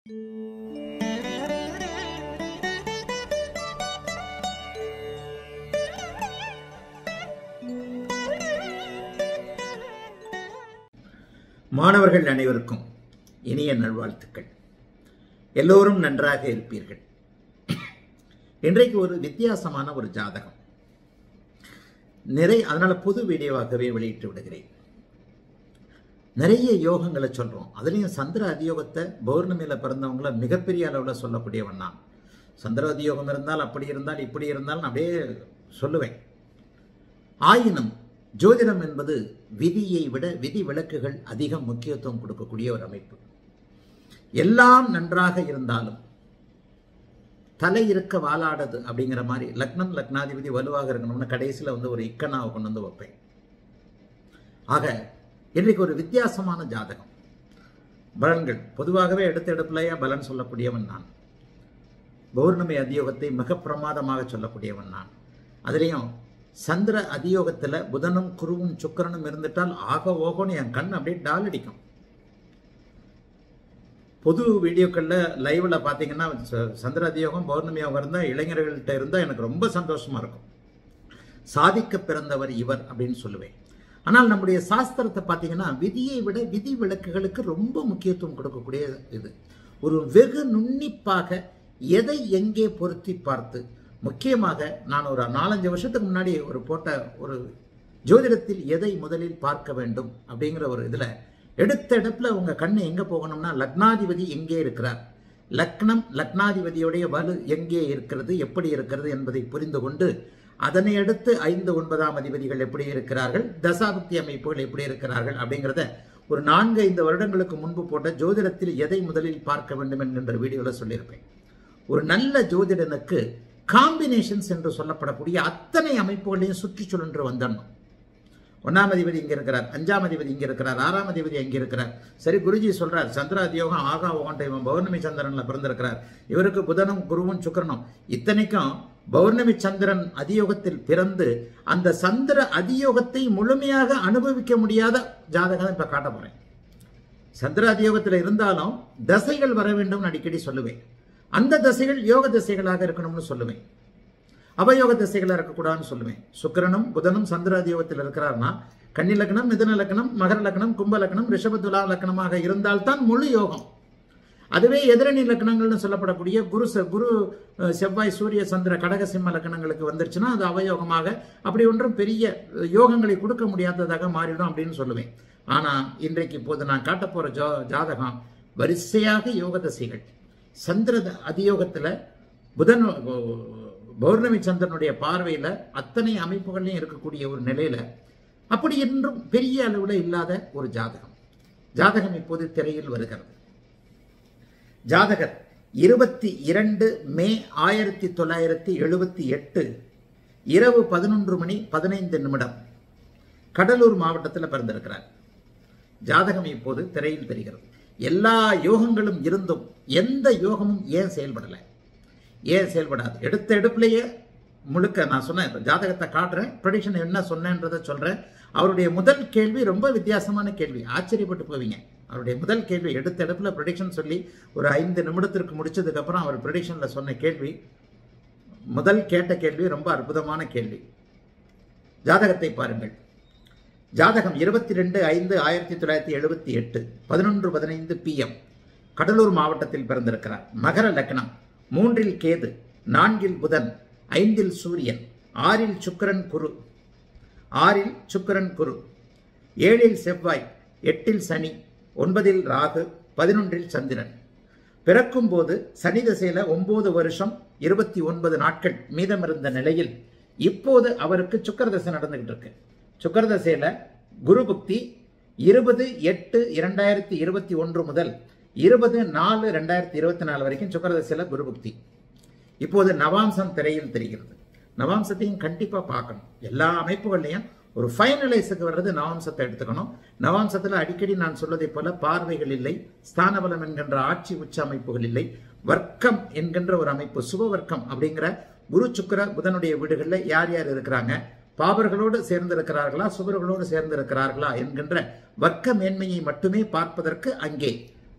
மாணவர்கள் அனைவருக்கும் இனிய நல்வாழ்த்துக்கள் எல்லோரும் நன்றாக இருப்பீர்கள் இன்றைக்கு ஒரு வித்தியாசமான ஒரு ஜாதகம் நிறைய அதனால புது வீடியோவாகவே வெளியிட்டு விடுகிறேன் நிறைய யோகங்களை சொல்றோம் அதுலேயும் சந்திர அதியோகத்தை பௌர்ணமியில் பிறந்தவங்கள மிகப்பெரிய அளவில் சொல்லக்கூடியவன் நான் சந்திர அதியோகம் இருந்தால் அப்படி இருந்தால் இப்படி இருந்தால் நான் அப்படியே சொல்லுவேன் ஆயினும் ஜோதிடம் என்பது விதியை விட விதி விலக்குகள் அதிகம் முக்கியத்துவம் கொடுக்கக்கூடிய ஒரு அமைப்பு எல்லாம் நன்றாக இருந்தாலும் தலை இருக்க வாலாடது அப்படிங்கிற மாதிரி லக்னம் லக்னாதிபதி வலுவாக இருக்கணும்னு கடைசியில் வந்து ஒரு இக்கனாவை கொண்டு வந்து வைப்பேன் ஆக இன்றைக்கு ஒரு வித்தியாசமான ஜாதகம் பலன்கள் பொதுவாகவே எடுத்த எடுப்பிலேயே பலன் சொல்லக்கூடியவன் நான் பௌர்ணமி அதியோகத்தை மிக பிரமாதமாக சொல்லக்கூடியவன் நான் அதுலேயும் சந்திர அதியோகத்தில் புதனும் குருவும் சுக்கரனும் இருந்துட்டால் ஆக ஓகோன்னு என் கண் அப்படியே டால் அடிக்கும் பொது வீடியோக்களில் லைவில் பார்த்தீங்கன்னா ச- சந்திர அதியோகம் பௌர்ணமி யோகம் இருந்தால் இளைஞர்கள்ட்ட இருந்தால் எனக்கு ரொம்ப சந்தோஷமாக இருக்கும் சாதிக்க பிறந்தவர் இவர் அப்படின்னு சொல்லுவேன் ஆனால் நம்முடைய சாஸ்திரத்தை பார்த்தீங்கன்னா விதியை விட விதி விலக்குகளுக்கு ரொம்ப முக்கியத்துவம் கொடுக்கக்கூடிய இது ஒரு வெகு நுண்ணிப்பாக எதை எங்கே பொருத்தி பார்த்து முக்கியமாக நான் ஒரு நாலஞ்சு வருஷத்துக்கு முன்னாடி ஒரு போட்ட ஒரு ஜோதிடத்தில் எதை முதலில் பார்க்க வேண்டும் அப்படிங்கிற ஒரு இதில் எடுத்த இடத்துல உங்க கண்ணு எங்க போகணும்னா லக்னாதிபதி எங்கே இருக்கிறார் லக்னம் லக்னாதிபதியுடைய வலு எங்கே இருக்கிறது எப்படி இருக்கிறது என்பதை புரிந்து கொண்டு அதனை அடுத்து ஐந்து ஒன்பதாம் அதிபதிகள் எப்படி இருக்கிறார்கள் தசாபக்தி அமைப்புகள் எப்படி இருக்கிறார்கள் அப்படிங்கிறத ஒரு நான்கு ஐந்து வருடங்களுக்கு முன்பு போட்ட ஜோதிடத்தில் எதை முதலில் பார்க்க வேண்டும் என்கின்ற வீடியோவில் சொல்லியிருப்பேன் ஒரு நல்ல ஜோதிடனுக்கு காம்பினேஷன்ஸ் என்று சொல்லப்படக்கூடிய அத்தனை அமைப்புகளையும் சுற்றி சுழன்று வந்துடணும் ஒன்னாம் அதிபதி இங்க இருக்கிறார் அஞ்சாம் அதிபதி இங்க இருக்கிறார் ஆறாம் அதிபதி அங்க இருக்கிறார் சரி குருஜி சொல்றார் சந்திர அதியோகம் ஆகா ஓகண்ட இவன் பௌர்ணமி சந்திரன்ல பிறந்திருக்கிறார் இவருக்கு புதனும் குருவும் சுக்கிரனும் இத்தனைக்கும் பௌர்ணமி சந்திரன் அதியோகத்தில் பிறந்து அந்த சந்திர அதியோகத்தை முழுமையாக அனுபவிக்க முடியாத ஜாதகம் இப்ப காட்ட போறேன் சந்திர அதியோகத்தில் இருந்தாலும் தசைகள் வர வேண்டும் அடிக்கடி சொல்லுவேன் அந்த தசைகள் யோக தசைகளாக இருக்கணும்னு சொல்லுவேன் அவயோக திசைகளாக இருக்கக்கூடாதுன்னு சொல்லுவேன் சுக்கிரனும் புதனும் சந்திர அதியோகத்தில் இருக்கிறார்னா கன்னி லக்னம் மிதுன லக்னம் மகர லக்னம் கும்ப லக்னம் ரிஷப துலா லக்னமாக இருந்தால்தான் முழு யோகம் அதுவே எதிரணி லக்னங்கள்னு சொல்லப்படக்கூடிய குரு ச- குரு அஹ், செவ்வாய் சூரிய சந்திர கடக சிம்ம லக்னங்களுக்கு வந்துருச்சுன்னா அது அவயோகமாக அப்படி ஒன்றும் பெரிய அஹ், யோகங்களை கொடுக்க முடியாததாக மாறிடும் அப்படின்னு சொல்லுவேன் ஆனா இன்றைக்கு இப்போது நான் காட்ட போற ஜோ ஜாதகம் வரிசையாக யோக தசைகள் சந்திர த- அதியோகத்துல புதன் பௌர்ணமி சந்திரனுடைய பார்வையில அத்தனை அமைப்புகள்லையும் இருக்கக்கூடிய ஒரு நிலையில அப்படி என்றும் பெரிய அளவுல இல்லாத ஒரு ஜாதகம் ஜாதகம் இப்போது திரையில் வருகிறது ஜாதகர் இருபத்தி இரண்டு மே ஆயிரத்தி தொள்ளாயிரத்தி எழுபத்தி எட்டு இரவு பதினொன்று மணி பதினைந்து நிமிடம் கடலூர் மாவட்டத்தில் பிறந்திருக்கிறார் ஜாதகம் இப்போது திரையில் தெரிகிறது எல்லா யோகங்களும் இருந்தும் எந்த யோகமும் ஏன் செயல்படலை ஏன் செயல்படாது எடுத்த எடுப்புலயே முழுக்க நான் சொன்னேன் இப்ப ஜாதகத்தை காட்டுறேன் ப்ரொடிக்ஷன் என்ன சொன்னேன்றதை சொல்றேன் அவருடைய முதல் கேள்வி ரொம்ப வித்தியாசமான கேள்வி ஆச்சரியப்பட்டு போவீங்க அவருடைய முதல் கேள்வி எடுத்த எடுப்புல ப்ரொடிக்ஷன் சொல்லி ஒரு ஐந்து நிமிடத்திற்கு முடிச்சதுக்கு அப்புறம் அவர் ப்ரொடிக்ஷன்ல சொன்ன கேள்வி முதல் கேட்ட கேள்வி ரொம்ப அற்புதமான கேள்வி ஜாதகத்தை பாருங்கள் ஜாதகம் இருபத்தி ரெண்டு ஐந்து ஆயிரத்தி தொள்ளாயிரத்தி எழுபத்தி எட்டு பதினொன்று பதினைந்து பிஎம் கடலூர் மாவட்டத்தில் பிறந்திருக்கிறார் மகர லக்னம் மூன்றில் கேது நான்கில் புதன் ஐந்தில் சூரியன் ஆறில் சுக்கிரன் குரு ஆறில் சுக்கிரன் குரு ஏழில் செவ்வாய் எட்டில் சனி ஒன்பதில் ராகு பதினொன்றில் சந்திரன் பிறக்கும்போது சனி திசையில ஒன்பது வருஷம் இருபத்தி ஒன்பது நாட்கள் மீதமிருந்த நிலையில் இப்போது அவருக்கு சுக்கர தசை நடந்துகிட்டு இருக்கு சுக்கர தசையில குரு புக்தி இருபது எட்டு இரண்டாயிரத்தி இருபத்தி ஒன்று முதல் இருபது நாலு ரெண்டாயிரத்தி இருபத்தி நாலு வரைக்கும் சுக்கர தசையில குரு புக்தி இப்போது நவாம்சம் திரையில் தெரிகிறது நவாம்சத்தையும் கண்டிப்பா பார்க்கணும் எல்லா அமைப்புகள்லையும் ஒரு ஃபைனலைஸுக்கு வர்றது நவாம்சத்தை எடுத்துக்கணும் நவாம்சத்துல அடிக்கடி நான் சொல்வதை போல பார்வைகள் இல்லை ஸ்தானபலம் என்கின்ற ஆட்சி உச்ச அமைப்புகள் இல்லை வர்க்கம் என்கின்ற ஒரு அமைப்பு சுப வர்க்கம் அப்படிங்கிற குரு சுக்கிர புதனுடைய வீடுகளில் யார் யார் இருக்கிறாங்க பாபர்களோடு சேர்ந்து இருக்கிறார்களா சுபர்களோடு சேர்ந்து இருக்கிறார்களா என்கின்ற வர்க்க மேன்மையை மட்டுமே பார்ப்பதற்கு அங்கே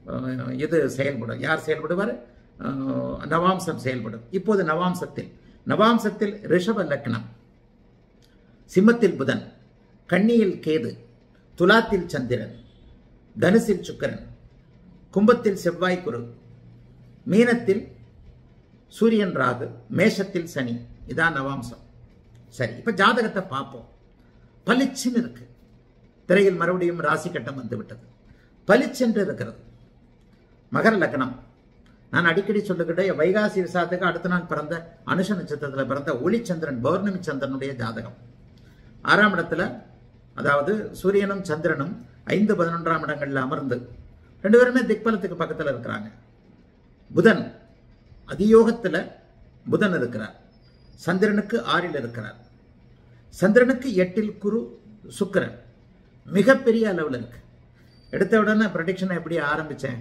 அஹ், இது செயல்படும் யார் செயல்படுவார் அஹ், நவாம்சம் செயல்படும் இப்போது நவாம்சத்தில் நவாம்சத்தில் ரிஷப லக்னம் சிம்மத்தில் புதன் கன்னியில் கேது துலாத்தில் சந்திரன் தனுசில் சுக்கிரன் கும்பத்தில் செவ்வாய் குரு மீனத்தில் சூரியன் ராகு மேஷத்தில் சனி இதான் நவாம்சம் சரி இப்ப ஜாதகத்தை பார்ப்போம் பளிச்சுன்னு இருக்கு திரையில் மறுபடியும் ராசி கட்டம் வந்து விட்டது பளிச்சென்று இருக்கிறது மகர லக்னம் நான் அடிக்கடி சொல்லுகிட்ட வைகாசி விசாத்துக்கு அடுத்த நாள் பிறந்த அனுஷ நட்சத்திரத்தில் பிறந்த ஒளிச்சந்திரன் பௌர்ணமி சந்திரனுடைய ஜாதகம் ஆறாம் இடத்துல அதாவது சூரியனும் சந்திரனும் ஐந்து பதினொன்றாம் இடங்கள்ல அமர்ந்து ரெண்டு பேருமே திக்பலத்துக்கு பக்கத்தில் இருக்கிறாங்க புதன் அதியோகத்தில் புதன் இருக்கிறார் சந்திரனுக்கு ஆறில் இருக்கிறார் சந்திரனுக்கு எட்டில் குரு சுக்கிரன் மிகப்பெரிய அளவில் இருக்கு எடுத்த உடனே ப்ரடிக்ஷனை எப்படி ஆரம்பிச்சேன்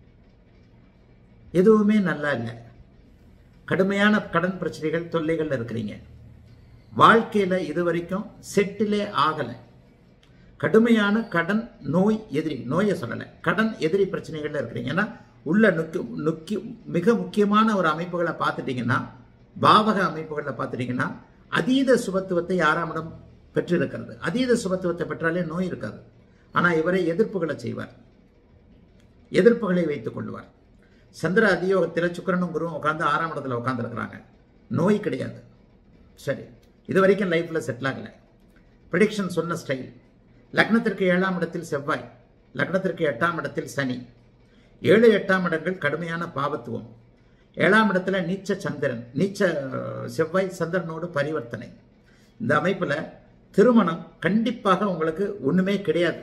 எதுவுமே நல்லா இல்லை கடுமையான கடன் பிரச்சனைகள் தொல்லைகள் இருக்கிறீங்க வாழ்க்கையில இது வரைக்கும் செட்டிலே ஆகலை கடுமையான கடன் நோய் எதிரி நோயை சொல்லலை கடன் எதிரி பிரச்சனைகள்ல இருக்கிறீங்க ஏன்னா உள்ள நுக்கி நுக்கி மிக முக்கியமான ஒரு அமைப்புகளை பார்த்துட்டீங்கன்னா பாவக அமைப்புகளை பார்த்துட்டீங்கன்னா அதீத சுபத்துவத்தை ஆறாம் இடம் பெற்றிருக்கிறது அதீத சுபத்துவத்தை பெற்றாலே நோய் இருக்காது ஆனா இவரை எதிர்ப்புகளை செய்வார் எதிர்ப்புகளை வைத்துக் கொள்வார் சந்திர அதியோகத்தில் சுக்கிரனும் குருவும் உட்காந்து ஆறாம் இடத்துல உட்காந்துருக்கிறாங்க நோய் கிடையாது சரி இது வரைக்கும் லைஃப்ல செட்டில் ஆகலை ப்ரிடிக்ஷன் சொன்ன ஸ்டைல் லக்னத்திற்கு ஏழாம் இடத்தில் செவ்வாய் லக்னத்திற்கு எட்டாம் இடத்தில் சனி ஏழு எட்டாம் இடங்கள் கடுமையான பாவத்துவம் ஏழாம் இடத்துல நீச்ச சந்திரன் நீச்ச அஹ், செவ்வாய் சந்திரனோடு பரிவர்த்தனை இந்த அமைப்புல திருமணம் கண்டிப்பாக உங்களுக்கு ஒண்ணுமே கிடையாது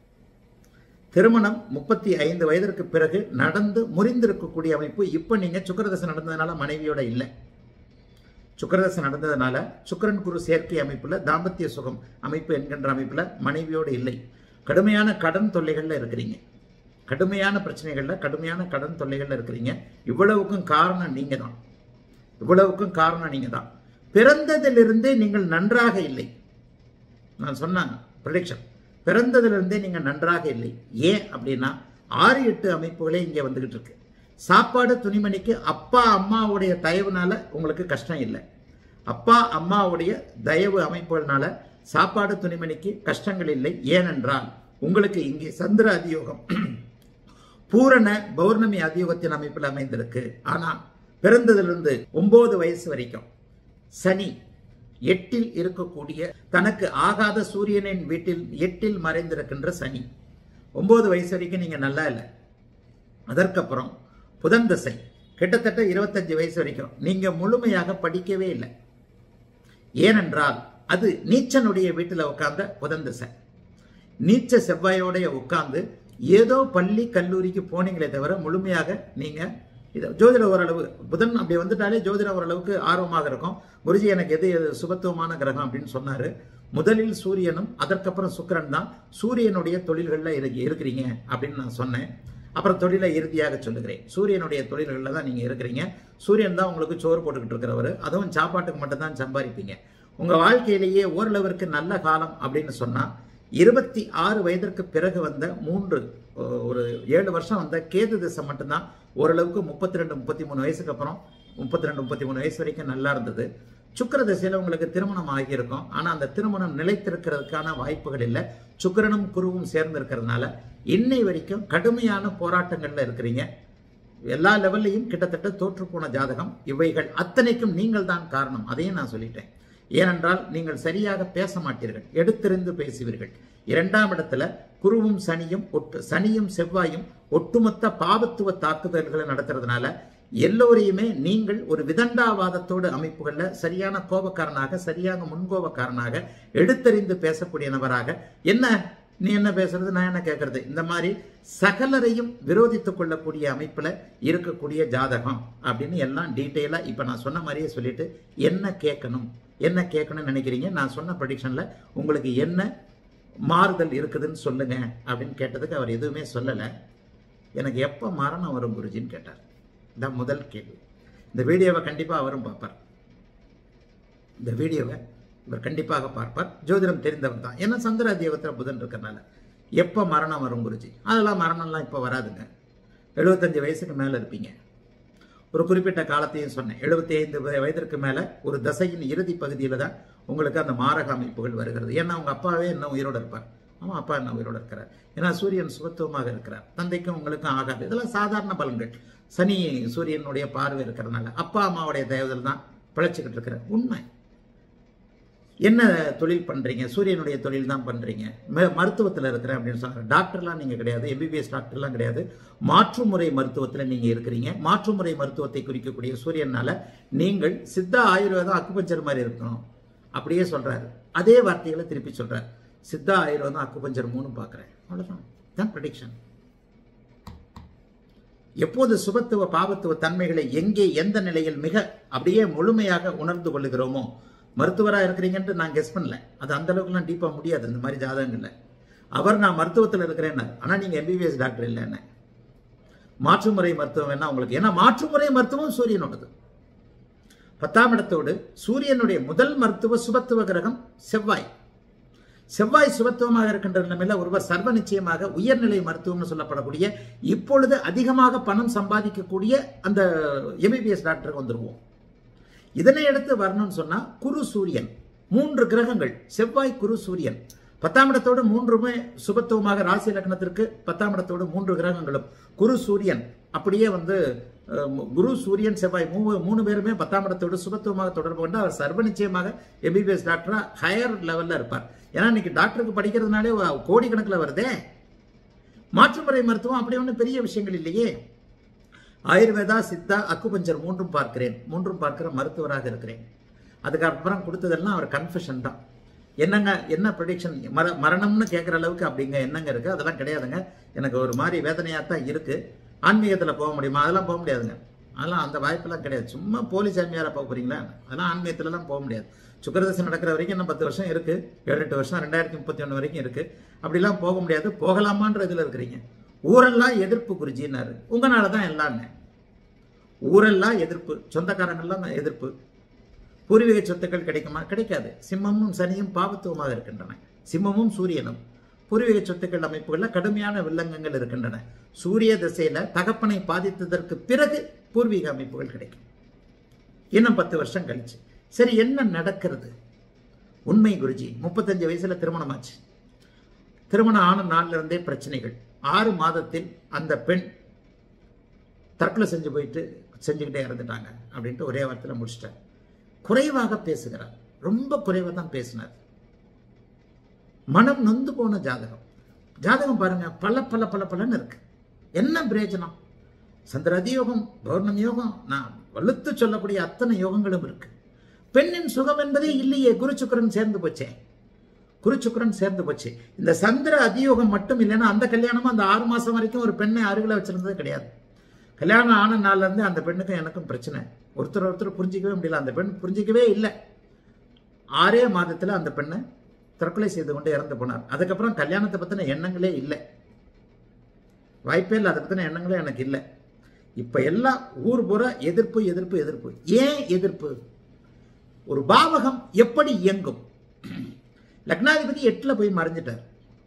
திருமணம் முப்பத்தி ஐந்து வயதிற்கு பிறகு நடந்து முறிந்திருக்கக்கூடிய அமைப்பு இப்போ நீங்க சுக்கரதசை நடந்ததுனால மனைவியோட இல்லை சுக்கரதசை நடந்ததுனால சுக்கிரன் குரு சேர்க்கை அமைப்புல தாம்பத்திய சுகம் அமைப்பு என்கின்ற அமைப்புல மனைவியோடு இல்லை கடுமையான கடன் தொல்லைகள்ல இருக்கிறீங்க கடுமையான பிரச்சனைகள்ல கடுமையான கடன் தொல்லைகள்ல இருக்கிறீங்க இவ்வளவுக்கும் காரணம் நீங்க தான் இவ்வளவுக்கும் காரணம் நீங்க தான் பிறந்ததிலிருந்தே நீங்கள் நன்றாக இல்லை நான் சொன்ன ப்ரிடிக்ஷன் பிறந்ததிலிருந்தே நீங்கள் நன்றாக இல்லை ஏன் அப்படின்னா ஆறு எட்டு அமைப்புகளே இங்கே வந்துகிட்டு இருக்கு சாப்பாடு துணிமணிக்கு அப்பா அம்மாவுடைய தயவுனால உங்களுக்கு கஷ்டம் இல்லை அப்பா அம்மாவுடைய தயவு அமைப்புகள்னால சாப்பாடு துணிமணிக்கு கஷ்டங்கள் இல்லை ஏனென்றால் உங்களுக்கு இங்கே சந்திர அதியோகம் பூரண பௌர்ணமி அதியோகத்தின் அமைப்பில் அமைந்திருக்கு ஆனா பிறந்ததிலிருந்து ஒன்பது வயசு வரைக்கும் சனி எட்டில் இருக்கக்கூடிய தனக்கு ஆகாத சூரியனின் வீட்டில் எட்டில் மறைந்திருக்கின்ற சனி ஒன்பது வயசு வரைக்கும் நீங்க நல்லா இல்லை அதற்கப்புறம் புதன் தசை கிட்டத்தட்ட இருபத்தஞ்சு வயசு வரைக்கும் நீங்க முழுமையாக படிக்கவே இல்லை ஏனென்றால் அது நீச்சனுடைய வீட்டில் உட்கார்ந்த புதன் தசை நீச்ச செவ்வாயோடைய உட்கார்ந்து ஏதோ பள்ளி கல்லூரிக்கு போனீங்களே தவிர முழுமையாக நீங்க இது ஜோதிடம் ஓரளவு புதன் அப்படி வந்துட்டாலே ஜோதிடம் ஓரளவுக்கு ஆர்வமாக இருக்கும் குருஜி எனக்கு எது எது சுபத்துவமான கிரகம் அப்படின்னு சொன்னாரு முதலில் சூரியனும் அதற்கப்புறம் சுக்கிரன் தான் சூரியனுடைய தொழில்களில் இருக்கு இருக்கிறீங்க அப்படின்னு நான் சொன்னேன் அப்புறம் தொழிலை இறுதியாக சொல்லுகிறேன் சூரியனுடைய தொழில்களில் தான் நீங்க இருக்கிறீங்க சூரியன் தான் உங்களுக்கு சோறு போட்டுக்கிட்டு இருக்கிறவர் அதுவும் சாப்பாட்டுக்கு மட்டும்தான் சம்பாதிப்பீங்க உங்க வாழ்க்கையிலேயே ஓரளவிற்கு நல்ல காலம் அப்படின்னு சொன்னா இருபத்தி ஆறு வயதிற்கு பிறகு வந்த மூன்று ஒ- ஒரு ஏழு வருஷம் வந்த கேது திசை மட்டும்தான் ஓரளவுக்கு முப்பத்தி ரெண்டு முப்பத்தி மூணு வயசுக்கு அப்புறம் முப்பத்தி ரெண்டு முப்பத்தி மூணு வயசு வரைக்கும் நல்லா இருந்தது சுக்கிர திசையில உங்களுக்கு திருமணம் ஆகியிருக்கும் ஆனா அந்த திருமணம் நிலைத்திருக்கிறதுக்கான வாய்ப்புகள் இல்லை சுக்கிரனும் குருவும் சேர்ந்து இருக்கிறதுனால இன்னை வரைக்கும் கடுமையான போராட்டங்கள்ல இருக்கிறீங்க எல்லா லெவல்லையும் கிட்டத்தட்ட தோற்று போன ஜாதகம் இவைகள் அத்தனைக்கும் நீங்கள் தான் காரணம் அதையும் நான் சொல்லிட்டேன் ஏனென்றால் நீங்கள் சரியாக பேச மாட்டீர்கள் எடுத்தெறிந்து பேசுவீர்கள் இரண்டாம் இடத்துல குருவும் சனியும் ஒட்டு சனியும் செவ்வாயும் ஒட்டுமொத்த பாவத்துவ தாக்குதல்களை நடத்துறதுனால எல்லோரையுமே நீங்கள் ஒரு விதண்டாவாதத்தோடு அமைப்புகள்ல சரியான கோபக்காரனாக சரியான முன்கோபக்காரனாக எடுத்தறிந்து பேசக்கூடிய நபராக என்ன நீ என்ன பேசுறது நான் என்ன கேட்கறது இந்த மாதிரி சகலரையும் விரோதித்துக் கொள்ளக்கூடிய அமைப்புல இருக்கக்கூடிய ஜாதகம் அப்படின்னு எல்லாம் டீட்டெயிலா இப்ப நான் சொன்ன மாதிரியே சொல்லிட்டு என்ன கேட்கணும் என்ன கேட்கணும்னு நினைக்கிறீங்க நான் சொன்ன ப்ரொடிக்ஷன்ல உங்களுக்கு என்ன மாறுதல் இருக்குதுன்னு சொல்லுங்க அப்படின்னு கேட்டதுக்கு அவர் எதுவுமே சொல்லலை எனக்கு எப்போ மரணம் வரும் குருஜின்னு கேட்டார் இதான் முதல் கேள்வி இந்த வீடியோவை கண்டிப்பாக அவரும் பார்ப்பார் இந்த வீடியோவை இவர் கண்டிப்பாக பார்ப்பார் ஜோதிடம் தெரிந்தவர் தான் ஏன்னா சந்திராதியோகத்தில் புதன் இருக்கறனால எப்போ மரணம் வரும் குருஜி அதெல்லாம் மரணம்லாம் இப்போ வராதுங்க எழுபத்தஞ்சு வயசுக்கு மேல இருப்பீங்க ஒரு குறிப்பிட்ட காலத்தையும் சொன்னேன் எழுபத்தி ஐந்து வயதிற்கு மேல ஒரு தசையின் இறுதி பகுதியில தான் உங்களுக்கு அந்த மாரக அமைப்புகள் வருகிறது ஏன்னா அவங்க அப்பாவே இன்னும் உயிரோட இருப்பார் ஆமா அப்பா என்ன உயிரோட இருக்கிறார் ஏன்னா சூரியன் சுபத்துவமாக இருக்கிறார் தந்தைக்கும் உங்களுக்கும் ஆகாது இதெல்லாம் சாதாரண பலன்கள் சனி சூரியனுடைய பார்வை இருக்கிறதுனால அப்பா அம்மாவுடைய தயவுதல் தான் பிழைச்சிக்கிட்டு இருக்கிற உண்மை என்ன தொழில் பண்றீங்க சூரியனுடைய தொழில் தான் பண்றீங்க ம- மருத்துவத்துல இருக்கிறேன் அப்படின்னு சொல்றாங்க டாக்டர்லாம் நீங்க கிடையாது எம்பிபிஎஸ் டாக்டர்லாம் கிடையாது மாற்றுமுறை மருத்துவத்துல நீங்க இருக்கிறீங்க மாற்றுமுறை மருத்துவத்தை குறிக்கக்கூடிய சூரியனால நீங்கள் சித்தா ஆயுர்வேதம் அக்குபஞ்சர் மாதிரி இருக்கணும் அப்படியே சொல்றாரு அதே வார்த்தைகளை திருப்பி சொல்றாரு சித்தா ஆயுர்வேதம் அக்குபஞ்சர் மூணு பார்க்குறேன் அவ்வளவுதான் தான் ப்ரெடிக்ஷன் எப்போது சுபத்துவ பாவத்துவ தன்மைகளை எங்கே எந்த நிலையில் மிக அப்படியே முழுமையாக உணர்ந்து கொள்ளுகிறோமோ மருத்துவராக இருக்கிறீங்கன்ட்டு நான் கெஸ் பண்ணல அது அந்த அளவுக்குலாம் டீப்பாக முடியாது இந்த மாதிரி ஜாதகங்கள்ல அவர் நான் மருத்துவத்தில் இருக்கிறேன்னு ஆனால் நீங்கள் எம்பிபிஎஸ் டாக்டர் இல்லை என்ன மாற்றுமுறை மருத்துவம் என்ன உங்களுக்கு ஏன்னா மாற்றுமுறை மருத்துவம் சூரியனோடது பத்தாம் இடத்தோடு சூரியனுடைய முதல் மருத்துவ சுபத்துவ கிரகம் செவ்வாய் செவ்வாய் சுபத்துவமாக இருக்கின்ற நிலைமையில ஒருவர் சர்வ நிச்சயமாக உயர்நிலை மருத்துவம்னு சொல்லப்படக்கூடிய இப்பொழுது அதிகமாக பணம் சம்பாதிக்கக்கூடிய அந்த எம்பிபிஎஸ் டாக்டருக்கு வந்துருவோம் இதனை எடுத்து வரணும்னு சொன்னா குரு சூரியன் மூன்று கிரகங்கள் செவ்வாய் குரு சூரியன் பத்தாம் இடத்தோடு மூன்றுமே சுபத்துவமாக ராசி லக்னத்திற்கு பத்தாம் இடத்தோடு மூன்று கிரகங்களும் குரு சூரியன் அப்படியே வந்து அஹ், குரு சூரியன் செவ்வாய் மூணு மூணு பேருமே பத்தாம் இடத்தோடு சுபத்துவமாக தொடர்பு கொண்டு அவர் சர்வ நிச்சயமாக எம்பிபிஎஸ் டாக்டரா ஹையர் லெவல்ல இருப்பார் ஏன்னா இன்னைக்கு டாக்டருக்கு படிக்கிறதுனாலே கோடிக்கணக்கில் வருதே மாற்றுமுறை மருத்துவம் அப்படி ஒன்றும் பெரிய விஷயங்கள் இல்லையே ஆயுர்வேதா சித்தா அக்குபஞ்சர் மூன்றும் பார்க்கிறேன் மூன்றும் பார்க்கிற மருத்துவராக இருக்கிறேன் அதுக்கப்புறம் கொடுத்ததெல்லாம் அவர் கன்ஃபெஷன் தான் என்னங்க என்ன ப்ரொடிக்ஷன் மர மரணம்னு கேட்குற அளவுக்கு அப்படிங்க என்னங்க இருக்கு அதெல்லாம் கிடையாதுங்க எனக்கு ஒரு மாதிரி வேதனையாக தான் இருக்கு ஆன்மீகத்தில் போக முடியுமா அதெல்லாம் போக முடியாதுங்க அதெல்லாம் அந்த வாய்ப்பெல்லாம் கிடையாது சும்மா போலி சாமியாரை போக போறீங்களா அதெல்லாம் ஆன்மீகத்துலலாம் போக முடியாது சுக்கரதசை நடக்கிற வரைக்கும் இன்னும் பத்து வருஷம் இருக்கு ஏழு எட்டு வருஷம் ரெண்டாயிரத்தி முப்பத்தி ஒன்று வரைக்கும் இருக்கு அப்படிலாம் போக முடியாது போகலாமான்ற இதில் இருக்கிறீங்க ஊரெல்லாம் எதிர்ப்பு குருஜின்னாரு உங்களால தான் எல்லாமே ஊரெல்லாம் எதிர்ப்பு சொந்தக்காரங்கள்லாம் எதிர்ப்பு பூர்வீக சொத்துக்கள் கிடைக்குமா கிடைக்காது சிம்மமும் சனியும் பாவத்துவமாக இருக்கின்றன சிம்மமும் சூரியனும் பூர்வீக சொத்துக்கள் அமைப்புகளில் கடுமையான வில்லங்கங்கள் இருக்கின்றன சூரிய திசையில தகப்பனை பாதித்ததற்கு பிறகு பூர்வீக அமைப்புகள் கிடைக்கும் இன்னும் பத்து வருஷம் கழிச்சு சரி என்ன நடக்கிறது உண்மை குருஜி முப்பத்தஞ்சு வயசுல திருமணமாச்சு திருமணம் ஆன நாள்ல இருந்தே பிரச்சனைகள் ஆறு மாதத்தில் அந்த பெண் தற்கொலை செஞ்சு போயிட்டு செஞ்சுக்கிட்டே இறந்துட்டாங்க அப்படின்ட்டு ஒரே வார்த்தையில் முடிச்சிட்டார் குறைவாக பேசுகிறார் ரொம்ப குறைவாக தான் பேசினார் மனம் நொந்து போன ஜாதகம் ஜாதகம் பாருங்க பல பல பல பலன்னு இருக்கு என்ன பிரயோஜனம் சந்திராதி யோகம் பௌர்ணமி யோகம் நான் வலுத்து சொல்லக்கூடிய அத்தனை யோகங்களும் இருக்கு பெண்ணின் சுகம் என்பதே இல்லையே குருச்சுக்கரன் சேர்ந்து போச்சே குருச்சுக்கரன் சேர்ந்து போச்சு இந்த சந்திர அதியோகம் மட்டும் இல்லைன்னா அந்த கல்யாணமும் அந்த ஆறு மாசம் வரைக்கும் ஒரு பெண்ணை அருகில வச்சிருந்தது கிடையாது கல்யாணம் ஆன நாள்ல இருந்து அந்த பெண்ணுக்கும் எனக்கும் பிரச்சனை ஒருத்தர் ஒருத்தர் புரிஞ்சிக்கவே முடியல அந்த பெண் புரிஞ்சிக்கவே இல்லை ஆறே மாதத்துல அந்த பெண்ணை தற்கொலை செய்து கொண்டு இறந்து போனார் அதுக்கப்புறம் கல்யாணத்தை பத்தின எண்ணங்களே இல்லை வாய்ப்பே இல்லை அதை பத்தின எண்ணங்களே எனக்கு இல்லை இப்ப எல்லாம் ஊர் பூரா எதிர்ப்பு எதிர்ப்பு எதிர்ப்பு ஏன் எதிர்ப்பு ஒரு பாவகம் எப்படி இயங்கும் லக்னாதிபதி எட்டுல போய் மறைஞ்சிட்டார்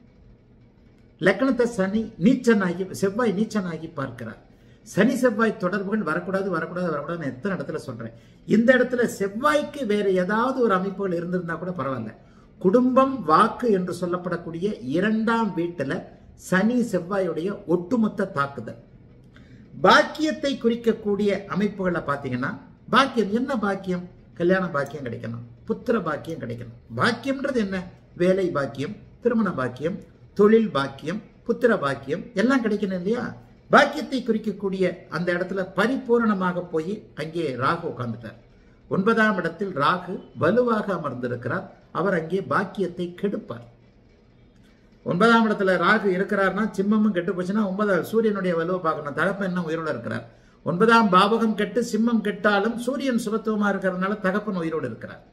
லக்னத்தை சனி நீச்சனாகி செவ்வாய் நீச்சனாகி பார்க்கிறார் சனி செவ்வாய் தொடர்புகள் வரக்கூடாது வரக்கூடாது வரக்கூடாதுன்னு எத்தனை இடத்துல சொல்றேன் இந்த இடத்துல செவ்வாய்க்கு வேற ஏதாவது ஒரு அமைப்புகள் இருந்திருந்தா கூட பரவாயில்ல குடும்பம் வாக்கு என்று சொல்லப்படக்கூடிய இரண்டாம் வீட்டுல சனி செவ்வாயுடைய ஒட்டுமொத்த தாக்குதல் பாக்கியத்தை குறிக்கக்கூடிய அமைப்புகளை பார்த்தீங்கன்னா பாக்கியம் என்ன பாக்கியம் கல்யாண பாக்கியம் கிடைக்கணும் புத்திர பாக்கியம் கிடைக்கணும் பாக்கியம்ன்றது என்ன வேலை பாக்கியம் திருமண பாக்கியம் தொழில் பாக்கியம் புத்திர பாக்கியம் எல்லாம் கிடைக்கணும் இல்லையா பாக்கியத்தை குறிக்கக்கூடிய அந்த இடத்துல பரிபூரணமாக போய் அங்கே ராகு உட்கார்ந்துட்டார் ஒன்பதாம் இடத்தில் ராகு வலுவாக அமர்ந்திருக்கிறார் அவர் அங்கே பாக்கியத்தை கெடுப்பார் ஒன்பதாம் இடத்துல ராகு இருக்கிறார்னா சிம்மமும் கெட்டு போச்சுன்னா ஒன்பதாம் சூரியனுடைய வலுவை பார்க்கணும் தகப்பன் என்ன உயிரோட இருக்கிறார் ஒன்பதாம் பாவகம் கெட்டு சிம்மம் கெட்டாலும் சூரியன் சுபத்துவமா இருக்கிறதுனால தகப்பன் உயிரோடு இருக்கிறார்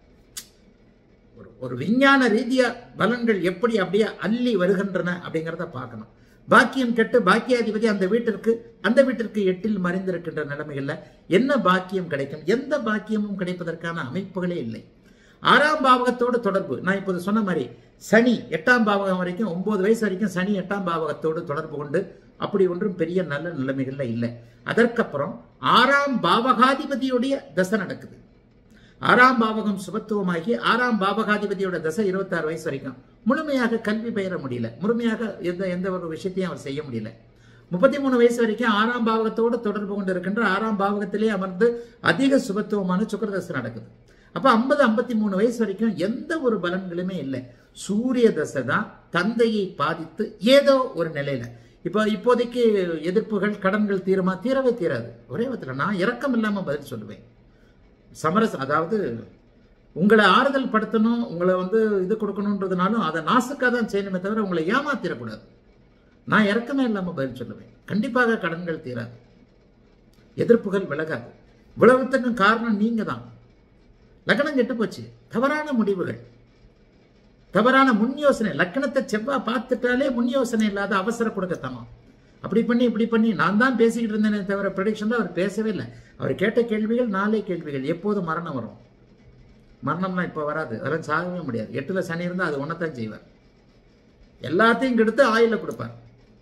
ஒரு ஒரு விஞ்ஞான ரீதியா பலன்கள் எப்படி அப்படியே அள்ளி வருகின்றன அப்படிங்கிறத பார்க்கணும் பாக்கியம் கெட்டு பாக்கியாதிபதி அந்த வீட்டிற்கு அந்த வீட்டிற்கு எட்டில் மறைந்திருக்கின்ற நிலைமைகள்ல என்ன பாக்கியம் கிடைக்கும் எந்த பாக்கியமும் கிடைப்பதற்கான அமைப்புகளே இல்லை ஆறாம் பாவகத்தோடு தொடர்பு நான் இப்போது சொன்ன மாதிரி சனி எட்டாம் பாவகம் வரைக்கும் ஒன்பது வயசு வரைக்கும் சனி எட்டாம் பாவகத்தோடு தொடர்பு கொண்டு அப்படி ஒன்றும் பெரிய நல்ல நிலைமைகள்ல இல்லை அதற்கப்புறம் ஆறாம் பாவகாதிபதியுடைய தசை நடக்குது ஆறாம் பாவகம் சுபத்துவமாகி ஆறாம் பாவகாதிபதியோட தசை இருபத்தாறு வயசு வரைக்கும் முழுமையாக கல்வி பயிர முடியல முழுமையாக எந்த எந்த ஒரு விஷயத்தையும் அவர் செய்ய முடியல முப்பத்தி மூணு வயசு வரைக்கும் ஆறாம் பாவகத்தோடு தொடர்பு கொண்டு இருக்கின்ற ஆறாம் பாவகத்திலே அமர்ந்து அதிக சுபத்துவமான சுக்கரதசை நடக்குது அப்ப ஐம்பது ஐம்பத்தி மூணு வயசு வரைக்கும் எந்த ஒரு பலன்களுமே இல்லை சூரிய தசை தான் தந்தையை பாதித்து ஏதோ ஒரு நிலையில இப்போ இப்போதைக்கு எதிர்ப்புகள் கடன்கள் தீருமா தீரவே தீராது ஒரே விதத்தில் நான் இரக்கம் இல்லாம பதில் சொல்லுவேன் சமரச அதாவது உங்களை ஆறுதல் படுத்தணும் உங்களை வந்து இது கொடுக்கணுன்றதுனாலும் அதை நாசுக்காக தான் செய்யணுமே தவிர உங்களை ஏமாத்திடக்கூடாது நான் இறக்கமே இல்லாமல் பதில் சொல்லுவேன் கண்டிப்பாக கடன்கள் தீராது எதிர்ப்புகள் விலகாது இவ்வளவுத்துக்கும் காரணம் நீங்க தான் லக்னம் கெட்டு போச்சு தவறான முடிவுகள் தவறான முன் யோசனை லக்கணத்தை செவ்வாய் பார்த்துட்டாலே முன் யோசனை இல்லாத அவசர கொடுக்கத்தனம் அப்படி பண்ணி இப்படி பண்ணி நான் தான் பேசிக்கிட்டு இருந்தேனே தவிர ப்ரொடிக்ஷன் அவர் பேசவே இல்லை அவர் கேட்ட கேள்விகள் நாலே கேள்விகள் எப்போது மரணம் வரும் மரணம்லாம் இப்போ வராது அதெல்லாம் சாகவே முடியாது எட்டுல சனி இருந்தால் அது ஒன்றத்தான் செய்வார் எல்லாத்தையும் கெடுத்து ஆயில கொடுப்பார்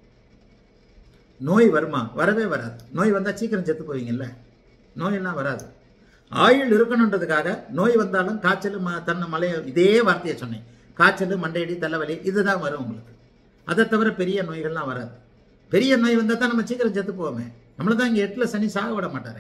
நோய் வருமா வரவே வராது நோய் வந்தால் சீக்கிரம் செத்து போவீங்கல்ல நோயெல்லாம் வராது ஆயுள் இருக்கணுன்றதுக்காக நோய் வந்தாலும் காய்ச்சல் ம தன்னை மலைய இதே வார்த்தையை சொன்னேன் காய்ச்சல் மண்டையடி தலைவலி இதுதான் வரும் உங்களுக்கு அதை தவிர பெரிய நோய்கள்லாம் வராது பெரிய நோய் வந்தால் தான் நம்ம சீக்கிரம் செத்து போவோமே நம்மளை தான் இங்கே எட்டில் சனி சாக விட மாட்டாரே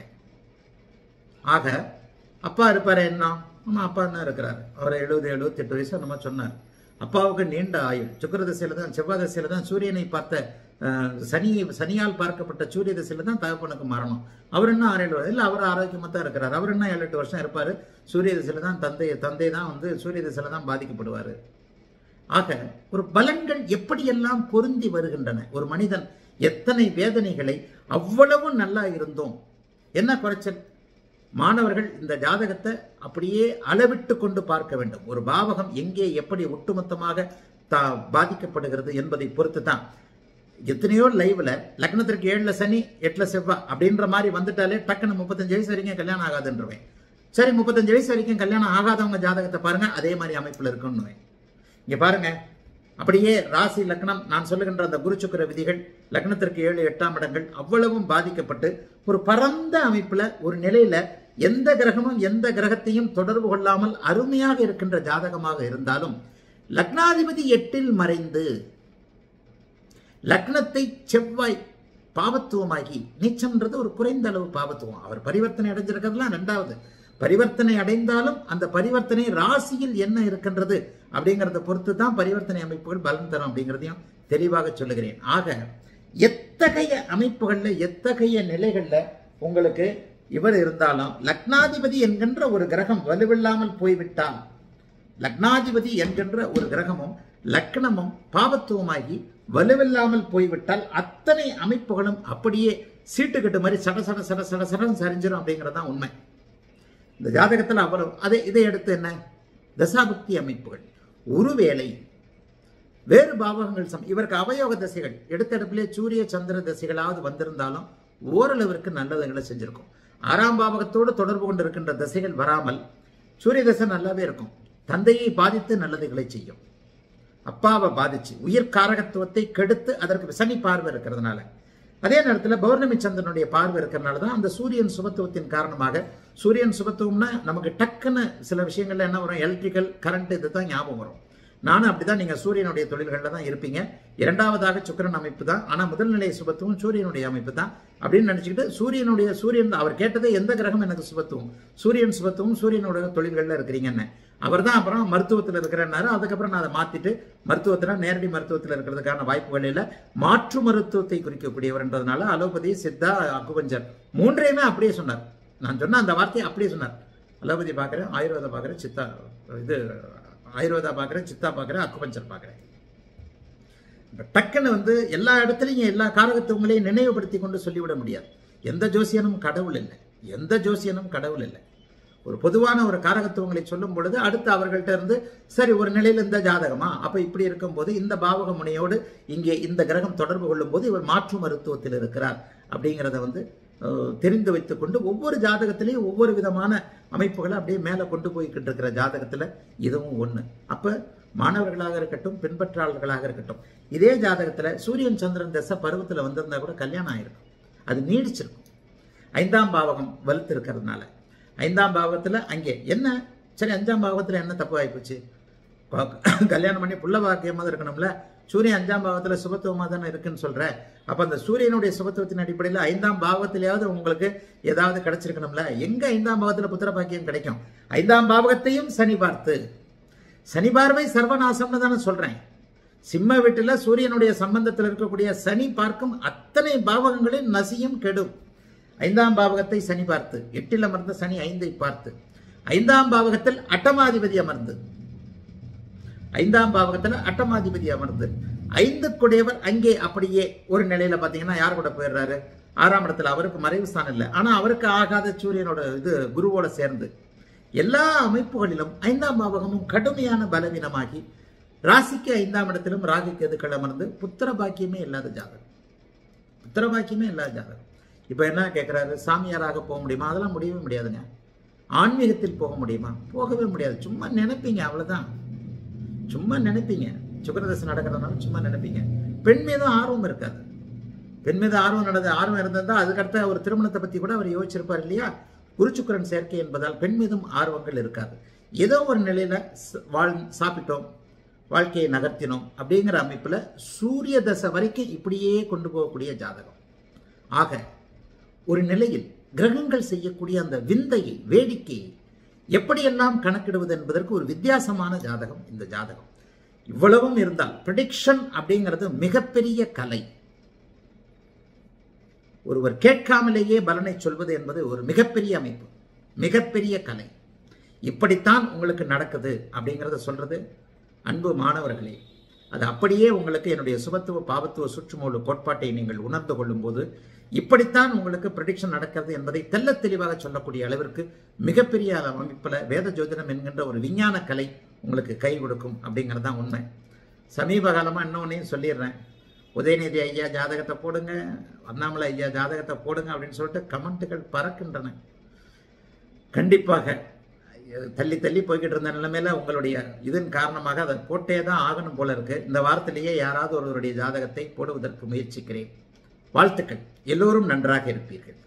ஆக அப்பா இருப்பாரு என்ன ஆமாம் அப்பா தான் இருக்கிறாரு அவர் எழுபது எழுபத்தெட்டு வயசு நம்ம சொன்னார் அப்பாவுக்கு நீண்ட ஆயுள் சுக்கர திசையில தான் செவ்வாய் திசையில தான் சூரியனை பார்த்த அஹ், சனி சனியால் பார்க்கப்பட்ட சூரிய திசையில தான் தகப்பனுக்கு மரணம் அவர் என்ன ஆறு ஏழு வருஷம் இல்லை அவர் ஆரோக்கியமாக தான் இருக்கிறார் அவர் என்ன ஏழு எட்டு வருஷம் இருப்பார் சூரிய திசையில தான் தந்தை தந்தை தான் வந்து சூரிய திசையில தான் பாதிக்கப்படுவார் ஆக ஒரு பலன்கள் எப்படியெல்லாம் பொருந்தி வருகின்றன ஒரு மனிதன் எத்தனை வேதனைகளை அவ்வளவு நல்லா இருந்தோம் என்ன குறைச்சல் மாணவர்கள் இந்த ஜாதகத்தை அப்படியே அளவிட்டு கொண்டு பார்க்க வேண்டும் ஒரு பாவகம் எங்கே எப்படி ஒட்டுமொத்தமாக தா பாதிக்கப்படுகிறது என்பதை பொறுத்து தான் எத்தனையோ லைவ்ல லக்னத்திற்கு ஏழுல சனி எட்டுல செவ்வாய் அப்படின்ற மாதிரி வந்துட்டாலே டக்குன்னு முப்பத்தஞ்சு வயசு வரைக்கும் கல்யாணம் ஆகாதுன்றவேன் சரி முப்பத்தஞ்சு வயசு வரைக்கும் கல்யாணம் ஆகாதவங்க ஜாதகத்தை பாருங்க அதே மாதிரி அமைப்புல இருக்குன்னு இங்க பாருங்க அப்படியே ராசி லக்னம் நான் சொல்லுகின்ற அந்த குரு சுக்கிர விதிகள் லக்னத்திற்கு ஏழு எட்டாம் இடங்கள் அவ்வளவும் பாதிக்கப்பட்டு ஒரு பரந்த அமைப்புல ஒரு நிலையில எந்த கிரகமும் எந்த கிரகத்தையும் தொடர்பு கொள்ளாமல் அருமையாக இருக்கின்ற ஜாதகமாக இருந்தாலும் லக்னாதிபதி எட்டில் மறைந்து லக்னத்தை செவ்வாய் பாவத்துவமாகி நீச்சம்ன்றது ஒரு குறைந்த அளவு பாவத்துவம் அவர் பரிவர்த்தனை அடைஞ்சிருக்கிறதுலாம் ரெண்டாவது பரிவர்த்தனை அடைந்தாலும் அந்த பரிவர்த்தனை ராசியில் என்ன இருக்கின்றது அப்படிங்கிறத பொறுத்து தான் பரிவர்த்தனை அமைப்புகள் பலன் தரும் அப்படிங்கிறதையும் தெளிவாக சொல்லுகிறேன் ஆக எத்தகைய அமைப்புகள்ல எத்தகைய நிலைகள்ல உங்களுக்கு இவர் இருந்தாலும் லக்னாதிபதி என்கின்ற ஒரு கிரகம் வலுவில்லாமல் போய்விட்டால் லக்னாதிபதி என்கின்ற ஒரு கிரகமும் லக்னமும் பாவத்துவமாகி வலுவில்லாமல் போய்விட்டால் அத்தனை அமைப்புகளும் அப்படியே சீட்டுக்கட்டு மாதிரி சட சட சட சட சடன் சரிஞ்சிடும் அப்படிங்கிறது தான் உண்மை இந்த ஜாதகத்தில் அவ்வளவு அதை இதை அடுத்து என்ன தசாபுக்தி அமைப்புகள் ஒருவேளை வேறு பாவகங்கள் சம் இவருக்கு அவயோக தசைகள் எடுத்தடுப்பிலே சூரிய சந்திர தசைகளாவது வந்திருந்தாலும் ஓரளவிற்கு நல்லதுகளை செஞ்சிருக்கும் ஆறாம் பாவகத்தோடு தொடர்பு கொண்டு இருக்கின்ற தசைகள் வராமல் சூரிய தசை நல்லாவே இருக்கும் தந்தையை பாதித்து நல்லதுகளை செய்யும் அப்பாவை பாதிச்சு உயிர் காரகத்துவத்தை கெடுத்து அதற்கு சனி பார்வை இருக்கிறதுனால அதே நேரத்தில் பௌர்ணமி சந்திரனுடைய பார்வை இருக்கிறனால தான் அந்த சூரியன் சுபத்துவத்தின் காரணமாக சூரியன் சுபத்துவம்னா நமக்கு டக்குன்னு சில விஷயங்கள்ல என்ன வரும் எலக்ட்ரிக்கல் கரண்ட் இது தான் ஞாபகம் வரும் நானும் அப்படிதான் நீங்க சூரியனுடைய தொழில்களில் தான் இருப்பீங்க இரண்டாவதாக சுக்கிரன் அமைப்பு தான் ஆனா முதல்நிலை சுபத்துவம் சூரியனுடைய அமைப்பு தான் அப்படின்னு நினைச்சுக்கிட்டு சூரியனுடைய சூரியன் அவர் கேட்டதே எந்த கிரகம் எனக்கு சுபத்துவம் சூரியன் சுபத்துவம் சூரியனுடைய தொழில்களில் இருக்கிறீங்கன்னு அவர் தான் அப்புறம் மருத்துவத்தில் இருக்கிறனாரு அதுக்கப்புறம் நான் அதை மாத்திட்டு மருத்துவத்தில் நேரடி மருத்துவத்தில் இருக்கிறதுக்கான வாய்ப்புகள் இல்லை மாற்று மருத்துவத்தை குறிக்கக்கூடியவர்ன்றதுனால அலோபதி சித்தா அக்குபஞ்சர் மூன்றையுமே அப்படியே சொன்னார் நான் சொன்ன அந்த வார்த்தையை அப்படியே சொன்னார் அலோபதி பார்க்குறேன் ஆயுர்வேதம் பார்க்குறேன் சித்தா இது ஆயுர்வேதா பார்க்குறேன் சித்தா பார்க்குறேன் அக்குபஞ்சர் பார்க்குறேன் டக்குன்னு வந்து எல்லா இடத்துலையும் எல்லா காரகத்துவங்களையும் நினைவுபடுத்தி கொண்டு சொல்லிவிட முடியாது எந்த ஜோசியனும் கடவுள் இல்லை எந்த ஜோசியனும் கடவுள் இல்லை ஒரு பொதுவான ஒரு காரகத்துவங்களை சொல்லும் பொழுது அடுத்து அவர்கள்ட்ட இருந்து சரி ஒரு நிலையில் இந்த ஜாதகமா அப்ப இப்படி இருக்கும்போது இந்த பாவக முனையோடு இங்கே இந்த கிரகம் தொடர்பு கொள்ளும் போது இவர் மாற்று மருத்துவத்தில் இருக்கிறார் அப்படிங்கிறத வந்து அஹ், தெரிந்து வைத்துக்கொண்டு ஒவ்வொரு ஜாதகத்திலையும் ஒவ்வொரு விதமான அமைப்புகளை அப்படியே மேலே கொண்டு போய்கிட்டு இருக்கிற ஜாதகத்துல இதுவும் ஒண்ணு அப்ப மாணவர்களாக இருக்கட்டும் பின்பற்றாளர்களாக இருக்கட்டும் இதே ஜாதகத்துல சூரியன் சந்திரன் தசை பருவத்துல வந்திருந்தா கூட கல்யாணம் ஆயிருக்கும் அது நீடிச்சிருக்கும் ஐந்தாம் பாவகம் வலுத்து இருக்கிறதுனால ஐந்தாம் பாவத்துல அங்கே என்ன சரி அஞ்சாம் பாவத்துல என்ன தப்பு ஆயிப்போச்சு கொ- கல்யாணம் பண்ணி புள்ள வாக்கியமா தான் இருக்கணும்ல சூரியன் அஞ்சாம் பாவத்துல சுபத்துவமா தானே இருக்குன்னு சொல்ற அப்ப அந்த சூரியனுடைய சுபத்துவத்தின் அடிப்படையில் ஐந்தாம் பாவத்திலேயாவது உங்களுக்கு ஏதாவது கிடைச்சிருக்கணும்ல எங்க ஐந்தாம் பாவத்துல புத்திர பாக்கியம் கிடைக்கும் ஐந்தாம் பாவகத்தையும் சனி பார்த்து சனி பார்வை சர்வநாசம்னு தானே சொல்றேன் சிம்ம வீட்டுல சூரியனுடைய சம்பந்தத்தில் இருக்கக்கூடிய சனி பார்க்கும் அத்தனை பாவகங்களின் நசியும் கெடும் ஐந்தாம் பாவகத்தை சனி பார்த்து எட்டில் அமர்ந்த சனி ஐந்தை பார்த்து ஐந்தாம் பாவகத்தில் அட்டமாதிபதி அமர்ந்து ஐந்தாம் பாவகத்துல அட்டமாதிபதி அமர்ந்து ஐந்து குடையவர் அங்கே அப்படியே ஒரு நிலையில பாத்தீங்கன்னா யார் கூட போயிடுறாரு ஆறாம் இடத்துல அவருக்கு மறைவு ஸ்தானம் இல்லை ஆனா அவருக்கு ஆகாத சூரியனோட இது குருவோட சேர்ந்து எல்லா அமைப்புகளிலும் ஐந்தாம் பாவகமும் கடுமையான பலவீனமாகி ராசிக்கு ஐந்தாம் இடத்திலும் ராகு கேதுக்கள் அமர்ந்து புத்திர பாக்கியமே இல்லாத ஜாதகம் புத்திர பாக்கியமே இல்லாத ஜாதகம் இப்போ என்ன கேட்குறாரு சாமியாராக போக முடியுமா அதெல்லாம் முடியவே முடியாதுங்க ஆன்மீகத்தில் போக முடியுமா போகவே முடியாது சும்மா நினைப்பீங்க அவ்வளவுதான் சும்மா நினைப்பீங்க சுக்கரதசை நடக்கிறதுனால சும்மா நினைப்பீங்க பெண் மீதும் ஆர்வம் இருக்காது பெண் மீது ஆர்வம் நடந்த ஆர்வம் இருந்திருந்தா அதுக்கடுத்த ஒரு திருமணத்தை பத்தி கூட அவர் யோசிச்சிருப்பார் இல்லையா குருச்சுக்கரன் சேர்க்கை என்பதால் பெண் மீதும் ஆர்வங்கள் இருக்காது ஏதோ ஒரு நிலையில ச- வாழ் சாப்பிட்டோம் வாழ்க்கையை நகர்த்தினோம் அப்படிங்கிற அமைப்புல சூரிய தசை வரைக்கும் இப்படியே கொண்டு போகக்கூடிய ஜாதகம் ஆக ஒரு நிலையில் கிரகங்கள் செய்யக்கூடிய அந்த விந்தையை வேடிக்கையை எப்படியெல்லாம் கணக்கிடுவது என்பதற்கு ஒரு வித்தியாசமான ஜாதகம் இந்த ஜாதகம் இவ்வளவும் இருந்தால் ப்ரிடிக்ஷன் அப்படிங்கிறது மிகப்பெரிய கலை ஒருவர் கேட்காமலேயே பலனை சொல்வது என்பது ஒரு மிகப்பெரிய அமைப்பு மிகப்பெரிய கலை இப்படித்தான் உங்களுக்கு நடக்குது அப்படிங்கிறத சொல்றது அன்பு மாணவர்களே அது அப்படியே உங்களுக்கு என்னுடைய சுபத்துவ பாவத்துவ சுற்றுமூல கோட்பாட்டை நீங்கள் உணர்ந்து கொள்ளும்போது இப்படித்தான் உங்களுக்கு ப்ரெடிக்ஷன் நடக்கிறது என்பதை தெள்ளத் தெளிவாக சொல்லக்கூடிய அளவிற்கு மிகப்பெரிய அமைப்பில் வேத ஜோதிடம் என்கின்ற ஒரு விஞ்ஞான கலை உங்களுக்கு கை கொடுக்கும் அப்படிங்கிறது தான் உண்மை சமீப காலமாக இன்னொன்னையும் சொல்லிடுறேன் உதயநிதி ஐயா ஜாதகத்தை போடுங்க அண்ணாமலை ஐயா ஜாதகத்தை போடுங்க அப்படின்னு சொல்லிட்டு கமெண்ட்டுகள் பறக்கின்றன கண்டிப்பாக தள்ளி தள்ளி போய்கிட்டு இருந்த நிலைமையில உங்களுடைய இதன் காரணமாக அதை போட்டே தான் ஆகணும் போல இருக்கு இந்த வாரத்திலேயே யாராவது ஒருவருடைய ஜாதகத்தை போடுவதற்கு முயற்சிக்கிறேன் வாழ்த்துக்கள் எல்லோரும் நன்றாக இருப்பீர்கள்